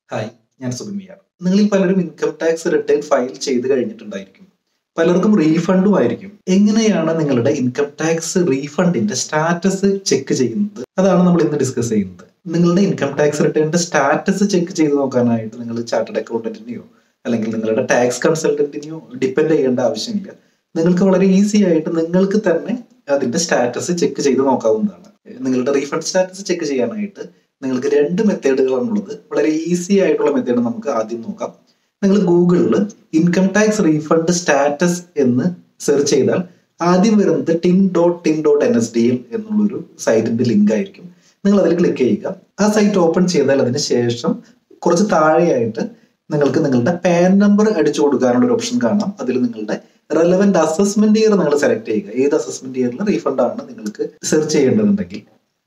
hi ഞാൻ സുബിൻ വിയാർ നിങ്ങളിൽ പലരും ഇൻകം ടാക്സ് റിട്ടേൺ ഫയൽ ചെയ്ത് കഴിഞ്ഞിട്ടുണ്ടായിരിക്കും പലർക്കും റീഫണ്ടും ആയിരിക്കും എങ്ങനെയാണ് നിങ്ങളുടെ ഇൻകം ടാക്സ് റീഫണ്ടിന്റെ സ്റ്റാറ്റസ് ചെക്ക് ചെയ്യുന്നത് അതാണ് നമ്മൾ ഇന്ന് ഡിസ്കസ് ചെയ്യുന്നത് നിങ്ങളുടെ ഇൻകം ടാക്സ് റിട്ടേണിന്റെ സ്റ്റാറ്റസ് ചെക്ക് ചെയ്ത് നോക്കാനായിട്ട് നിങ്ങൾ ചാർട്ടഡ് അക്കൗണ്ടന്റിനെയോ അല്ലെങ്കിൽ നിങ്ങളുടെ ടാക്സ് കൺസൾട്ടന്റിനെയോ ഡിപ്പെൻഡ് ചെയ്യേണ്ട ആവശ്യമില്ല നിങ്ങൾക്ക് വളരെ ഈസി ആയിട്ട് നിങ്ങൾക്ക് തന്നെ അതിന്റെ സ്റ്റാറ്റസ് ചെക്ക് ചെയ്ത് നോക്കാവുന്നതാണ് നിങ്ങളുടെ റീഫണ്ട് സ്റ്റാറ്റസ് ചെക്ക് ചെയ്യാനായിട്ട് നിങ്ങൾക്ക് രണ്ട് മെത്തേഡുകളാണുള്ളത് വളരെ ഈസി ആയിട്ടുള്ള മെത്തേഡ് നമുക്ക് ആദ്യം നോക്കാം നിങ്ങൾ ഗൂഗിളിൽ ഇൻകം ടാക്സ് റീഫണ്ട് സ്റ്റാറ്റസ് എന്ന് സെർച്ച് ചെയ്താൽ ആദ്യം വരുന്നത് TIN dot TIN dot N S D L എന്നുള്ളൊരു സൈറ്റിന്റെ ലിങ്ക് ആയിരിക്കും നിങ്ങൾ അതിൽ ക്ലിക്ക് ചെയ്യുക ആ സൈറ്റ് ഓപ്പൺ ചെയ്താൽ അതിന് ശേഷം കുറച്ച് താഴെയായിട്ട് നിങ്ങൾക്ക് നിങ്ങളുടെ പാൻ നമ്പർ അടിച്ചു കൊടുക്കാനുള്ള ഒരു ഓപ്ഷൻ കാണാം അതിൽ നിങ്ങളുടെ റെലവെന്റ് അസസ്മെന്റ് ഇയർ നിങ്ങൾ സെലക്ട് ചെയ്യുക ഏത് അസസ്മെന്റ് ഇയറിൽ റീഫണ്ട് ആണ് നിങ്ങൾക്ക് സെർച്ച് ചെയ്യേണ്ടതുണ്ടെങ്കിൽ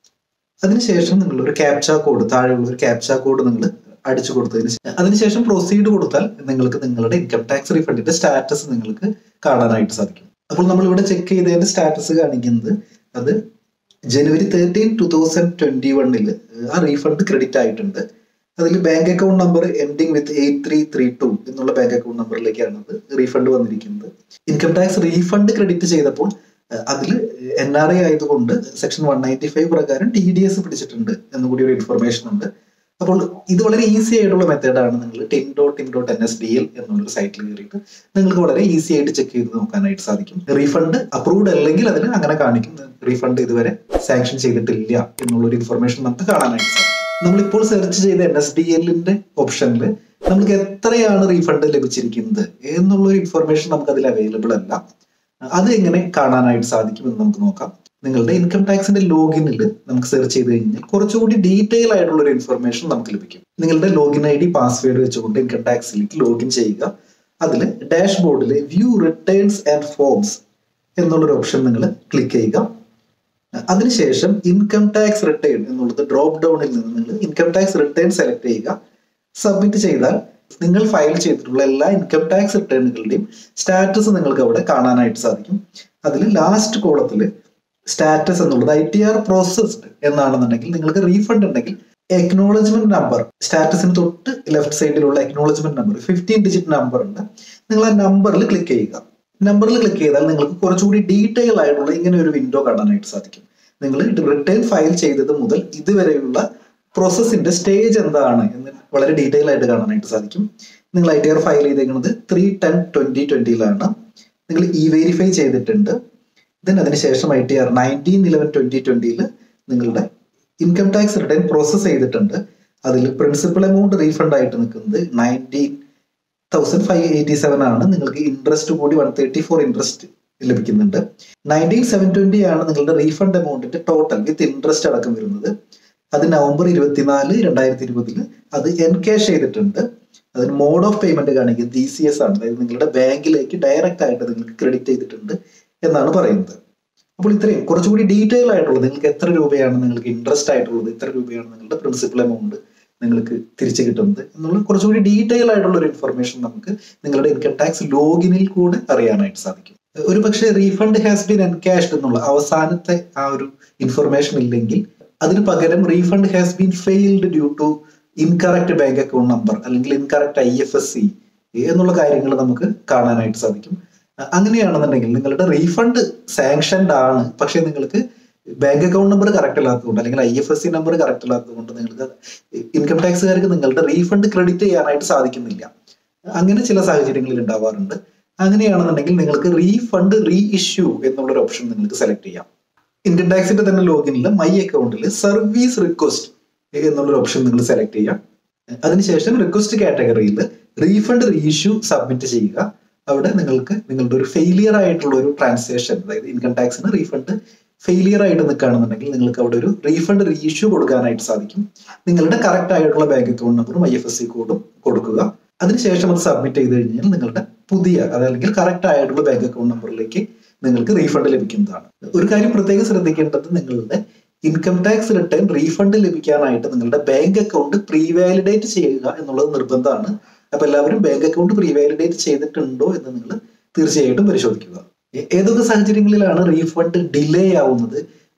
അതിനുശേഷം നിങ്ങൾ ഒരു ക്യാപ്ച കോഡ് താഴെയുള്ള ഒരു ക്യാപ്ച കോഡ് നിങ്ങൾ അടിച്ചു കൊടുത്തതിന് ശേഷം അതിനുശേഷം പ്രൊസീഡ് കൊടുത്താൽ നിങ്ങൾക്ക് നിങ്ങളുടെ ഇൻകം ടാക്സ് റീഫണ്ടിന്റെ സ്റ്റാറ്റസ് നിങ്ങൾക്ക് കാണാനായിട്ട് സാധിക്കും അപ്പോൾ നമ്മൾ ഇവിടെ ചെക്ക് ചെയ്തതിന്റെ സ്റ്റാറ്റസ് കാണിക്കുന്നത് അത് ജനുവരി തേർട്ടീൻ ടു തൗസൻഡ് ട്വന്റി വണ്ണില് ആ റീഫണ്ട് ക്രെഡിറ്റ് ആയിട്ടുണ്ട് അതിൽ bank account number ending with eight three three two എന്നുള്ള ബാങ്ക് അക്കൗണ്ട് നമ്പറിലേക്കാണ് അത് റീഫണ്ട് വന്നിരിക്കുന്നത് ഇൻകം ടാക്സ് റീഫണ്ട് ക്രെഡിറ്റ് ചെയ്തപ്പോൾ അതിൽ എൻ ആർ ഐ ആയതുകൊണ്ട് സെക്ഷൻ വൺ നയൻറ്റി ഫൈവ് പ്രകാരം ടി ഡി എസ് പിടിച്ചിട്ടുണ്ട് എന്നുകൂടി ഒരു ഇൻഫർമേഷൻ ഉണ്ട് അപ്പോൾ ഇത് വളരെ ഈസി ആയിട്ടുള്ള മെത്തേഡാണ് നിങ്ങൾ TIN dot TIN dot N S D L എന്നുള്ളൊരു സൈറ്റിൽ കയറിയിട്ട് നിങ്ങൾക്ക് വളരെ ഈസി ആയിട്ട് ചെക്ക് ചെയ്ത് നോക്കാനായിട്ട് സാധിക്കും റീഫണ്ട് അപ്രൂവ്ഡ് അല്ലെങ്കിൽ അതിൽ അങ്ങനെ കാണിക്കും റീഫണ്ട് ഇതുവരെ സാങ്ഷൻ ചെയ്തിട്ടില്ല എന്നുള്ളൊരു ഇൻഫർമേഷൻ നമുക്ക് കാണാനായിട്ട് സാധിക്കും നമ്മളിപ്പോൾ സെർച്ച് ചെയ്ത എൻ എസ് ഡി എല്ലിന്റെ ഓപ്ഷനിൽ നമുക്ക് എത്രയാണ് റീഫണ്ട് ലഭിച്ചിരിക്കുന്നത് എന്നുള്ളൊരു ഇൻഫർമേഷൻ നമുക്ക് അതിൽ അവൈലബിൾ അല്ല അത് എങ്ങനെ കാണാനായിട്ട് സാധിക്കുമെന്ന് നമുക്ക് നോക്കാം നിങ്ങളുടെ ഇൻകം ടാക്സിന്റെ ലോഗിനിൽ നമുക്ക് സെർച്ച് ചെയ്ത് കഴിഞ്ഞാൽ കുറച്ചുകൂടി ഡീറ്റെയിൽ ആയിട്ടുള്ള ഒരു ഇൻഫർമേഷൻ നമുക്ക് ലഭിക്കും നിങ്ങളുടെ ലോഗിൻ ഐ ഡി പാസ്വേഡ് വെച്ചുകൊണ്ട് ഇൻകം ടാക്സിലേക്ക് ലോഗിൻ ചെയ്യുക അതിൽ ഡാഷ്ബോർഡിൽ വ്യൂ റിട്ടേൺസ് ആൻഡ് ഫോംസ് എന്നുള്ളൊരു ഓപ്ഷൻ നിങ്ങൾ ക്ലിക്ക് ചെയ്യുക അതിനുശേഷം ഇൻകം ടാക്സ് റിട്ടേൺ എന്നുള്ളത് ഡ്രോപ്പ് ഡൗണിൽ നിന്ന് നിങ്ങൾ ഇൻകം ടാക്സ് റിട്ടേൺ സെലക്ട് ചെയ്യുക സബ്മിറ്റ് ചെയ്താൽ നിങ്ങൾ ഫയൽ ചെയ്തിട്ടുള്ള എല്ലാ ഇൻകം ടാക്സ് റിട്ടേണുകളുടെയും സ്റ്റാറ്റസ് നിങ്ങൾക്ക് അവിടെ കാണാനായിട്ട് സാധിക്കും അതിൽ ലാസ്റ്റ് കോളത്തിൽ സ്റ്റാറ്റസ് എന്നുള്ളത് ഐ ടി ആർ പ്രോസസ്ഡ് എന്നാണെന്നുണ്ടെങ്കിൽ നിങ്ങൾക്ക് റീഫണ്ട് ഉണ്ടെങ്കിൽ എക്നോളജ്മെന്റ് നമ്പർ സ്റ്റാറ്റസിന് തൊട്ട് ലെഫ്റ്റ് സൈഡിലുള്ള acknowledgement number fifteen digit number ഉണ്ട് നിങ്ങൾ ആ നമ്പറിൽ ക്ലിക്ക് ചെയ്യുക നമ്പറിൽ ക്ലിക്ക് ചെയ്താൽ നിങ്ങൾക്ക് കുറച്ചുകൂടി ഡീറ്റെയിൽ ആയിട്ടുള്ള ഇങ്ങനെ ഒരു വിൻഡോ കാണാനായിട്ട് സാധിക്കും നിങ്ങൾ റിട്ടേൺ ഫയൽ ചെയ്തത് മുതൽ ഇതുവരെയുള്ള പ്രോസസ്സിന്റെ സ്റ്റേജ് എന്താണ് എന്ന് വളരെ ഡീറ്റെയിൽ ആയിട്ട് കാണാനായിട്ട് സാധിക്കും നിങ്ങൾ ഐ ടി ആർ ഫയൽ ചെയ്തേക്കുന്നത് ത്രീ ടെൻ ട്വന്റി ട്വന്റിയിലാണ് നിങ്ങൾ ഇ വെരിഫൈ ചെയ്തിട്ടുണ്ട് ദെൻ അതിനുശേഷം I T R nineteen eleven twenty ട്വന്റിയിൽ നിങ്ങളുടെ ഇൻകം ടാക്സ് റിട്ടേൺ പ്രോസസ് ചെയ്തിട്ടുണ്ട് അതിൽ പ്രിൻസിപ്പൽ എമൗണ്ട് റീഫണ്ട് ആയിട്ട് നിൽക്കുന്നത് nineteen thousand five eighty seven ആണ് നിങ്ങൾക്ക് ഇൻട്രസ്റ്റ് കൂടി വൺ തേർട്ടി ഫോർ ഇൻട്രസ്റ്റ് ലഭിക്കുന്നുണ്ട് നയൻറ്റീൻ സെവൻ ട്വന്റി ആണ് നിങ്ങളുടെ റീഫണ്ട് എമൗണ്ടിന്റെ ടോട്ടൽ വിത്ത് ഇൻട്രസ്റ്റ് അടക്കം വരുന്നത് അത് നവംബർ ഇരുപത്തിനാല് രണ്ടായിരത്തി ഇരുപതില് അത് എൻകാഷ് ചെയ്തിട്ടുണ്ട് അതിന് മോഡ് ഓഫ് പേയ്മെന്റ് കാണിക്കുന്നത് ഇ സി എസ് ആണ് അതായത് നിങ്ങളുടെ ബാങ്കിലേക്ക് ഡയറക്റ്റ് ആയിട്ട് നിങ്ങൾക്ക് ക്രെഡിറ്റ് ചെയ്തിട്ടുണ്ട് എന്നാണ് പറയുന്നത് അപ്പോൾ ഇത്രയും കുറച്ചുകൂടി ഡീറ്റെയിൽ ആയിട്ടുള്ളത് നിങ്ങൾക്ക് എത്ര രൂപയാണ് നിങ്ങൾക്ക് ഇൻട്രസ്റ്റ് ആയിട്ടുള്ളത് എത്ര രൂപയാണ് നിങ്ങളുടെ പ്രിൻസിപ്പൽ എമൗണ്ട് നിങ്ങൾക്ക് തിരിച്ചു കിട്ടുന്നത് എന്നുള്ള കുറച്ചുകൂടി ഡീറ്റെയിൽ ആയിട്ടുള്ള ഒരു ഇൻഫർമേഷൻ നമുക്ക് നിങ്ങളുടെ ഇൻകം ടാക്സ് ലോഗിനിൽ കൂടെ അറിയാനായിട്ട് സാധിക്കും ഒരു പക്ഷേ റീഫണ്ട് ഹാസ് ബീൻ എൻകാഷ്ഡ് എന്നുള്ള അവസാനത്തെ ആ ഒരു ഇൻഫർമേഷൻ ഇല്ലെങ്കിൽ അതിന് പകരം refund has been failed due to incorrect bank account number അല്ലെങ്കിൽ incorrect I F S C എന്നുള്ള കാര്യങ്ങൾ നമുക്ക് കാണാനായിട്ട് സാധിക്കും അങ്ങനെയാണെന്നുണ്ടെങ്കിൽ നിങ്ങളുടെ റീഫണ്ട് സാങ്ഷൻഡ് ആണ് പക്ഷെ നിങ്ങൾക്ക് ബാങ്ക് അക്കൗണ്ട് നമ്പർ കറക്റ്റ് അല്ലാത്തതുകൊണ്ട് അല്ലെങ്കിൽ I F S C number correct അല്ലാത്തതുകൊണ്ട് നിങ്ങൾക്ക് ഇൻകം ടാക്സുകാർക്ക് നിങ്ങളുടെ റീഫണ്ട് ക്രെഡിറ്റ് ചെയ്യാനായിട്ട് സാധിക്കുന്നില്ല അങ്ങനെ ചില സാഹചര്യങ്ങളിൽ ഉണ്ടാവാറുണ്ട് അങ്ങനെയാണെന്നുണ്ടെങ്കിൽ നിങ്ങൾക്ക് റീഫണ്ട് റീ ഇഷ്യൂ എന്നുള്ളൊരു ഓപ്ഷൻ നിങ്ങൾക്ക് സെലക്ട് ചെയ്യാം ഇൻകം ടാക്സിന്റെ തന്നെ ലോഗിനിൽ മൈ അക്കൗണ്ടിൽ സർവീസ് റിക്വസ്റ്റ് എന്നുള്ളൊരു ഓപ്ഷൻ നിങ്ങൾ സെലക്ട് ചെയ്യാം അതിനുശേഷം റിക്വസ്റ്റ് കാറ്റഗറിയിൽ റീഫണ്ട് റീഇഷ്യൂ സബ്മിറ്റ് ചെയ്യുക അവിടെ നിങ്ങൾക്ക് നിങ്ങളുടെ ഒരു ഫെയിലിയർ ആയിട്ടുള്ള ഒരു ട്രാൻസാക്ഷൻ അതായത് ഇൻകം ടാക്സിന് റീഫണ്ട് ഫെയിലിയർ ആയിട്ട് നിൽക്കുകയാണെന്നുണ്ടെങ്കിൽ നിങ്ങൾക്ക് അവിടെ ഒരു റീഫണ്ട് റീഇഷ്യൂ കൊടുക്കാനായിട്ട് സാധിക്കും നിങ്ങളുടെ കറക്റ്റ് ആയിട്ടുള്ള ബാങ്ക് അക്കൗണ്ട് നമ്പറും ഐ എഫ് എസ് സി കോഡും കൊടുക്കുക അതിനുശേഷം അത് സബ്മിറ്റ് ചെയ്ത് കഴിഞ്ഞാൽ നിങ്ങളുടെ പുതിയ അതല്ലെങ്കിൽ കറക്റ്റ് ആയിട്ടുള്ള ബാങ്ക് അക്കൗണ്ട് നമ്പറിലേക്ക് നിങ്ങൾക്ക് റീഫണ്ട് ലഭിക്കുന്നതാണ് ഒരു കാര്യം പ്രത്യേകം ശ്രദ്ധിക്കേണ്ടത് നിങ്ങളുടെ ഇൻകം ടാക്സ് റിട്ടേൺ റീഫണ്ട് ലഭിക്കാനായിട്ട് നിങ്ങളുടെ ബാങ്ക് അക്കൗണ്ട് പ്രീ വാലിഡേറ്റ് ചെയ്യുക എന്നുള്ളത് നിർബന്ധമാണ് അപ്പൊ എല്ലാവരും ബാങ്ക് അക്കൗണ്ട് പ്രീ വാലിഡേറ്റ് ചെയ്തിട്ടുണ്ടോ എന്ന് നിങ്ങൾ തീർച്ചയായിട്ടും പരിശോധിക്കുക ഏതൊക്കെ സാഹചര്യങ്ങളിലാണ് റീഫണ്ട് ഡിലേ ആവുന്നത്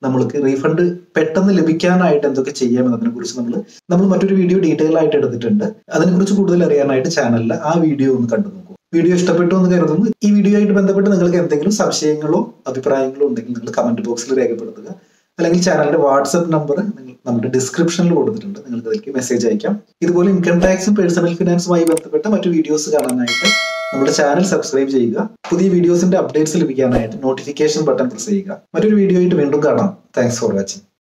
നമ്മൾക്ക് റീഫണ്ട് പെട്ടെന്ന് ലഭിക്കാനായിട്ട് എന്തൊക്കെ ചെയ്യാം എന്നതിനെ കുറിച്ച് നമ്മൾ നമ്മൾ മറ്റൊരു വീഡിയോ ഡീറ്റെയിൽ ആയിട്ട് എടുത്തിട്ടുണ്ട് അതിനെക്കുറിച്ച് കൂടുതൽ അറിയാനായിട്ട് ചാനലിൽ ആ വീഡിയോ ഒന്ന് കണ്ടു നോക്കൂ വീഡിയോ ഇഷ്ടപ്പെട്ടു എന്ന് കരുതുന്നു ഈ വീഡിയോ ആയിട്ട് ബന്ധപ്പെട്ട് നിങ്ങൾക്ക് എന്തെങ്കിലും സംശയങ്ങളോ അഭിപ്രായങ്ങളോ ഉണ്ടെങ്കിൽ നിങ്ങൾ കമന്റ് ബോക്സിൽ രേഖപ്പെടുത്തുക അല്ലെങ്കിൽ ചാനലിന്റെ വാട്സപ്പ് നമ്പർ നമ്മുടെ ഡിസ്ക്രിപ്ഷനിൽ കൊടുത്തിട്ടുണ്ട് നിങ്ങൾക്ക് അതിലേക്ക് മെസ്സേജ് അയക്കാം ഇതുപോലെ ഇൻകം ടാക്സും പേഴ്സണൽ ഫിനാൻസുമായി ബന്ധപ്പെട്ട മറ്റു വീഡിയോസ് കാണാനായിട്ട് നമ്മുടെ ചാനൽ സബ്സ്ക്രൈബ് ചെയ്യുക പുതിയ വീഡിയോസിന്റെ അപ്ഡേറ്റ്സ് ലഭിക്കാനായിട്ട് നോട്ടിഫിക്കേഷൻ ബട്ടൺ പ്രസ് ചെയ്യുക മറ്റൊരു വീഡിയോ ആയിട്ട് വീണ്ടും കാണാം താങ്ക്സ് ഫോർ വാച്ചിങ്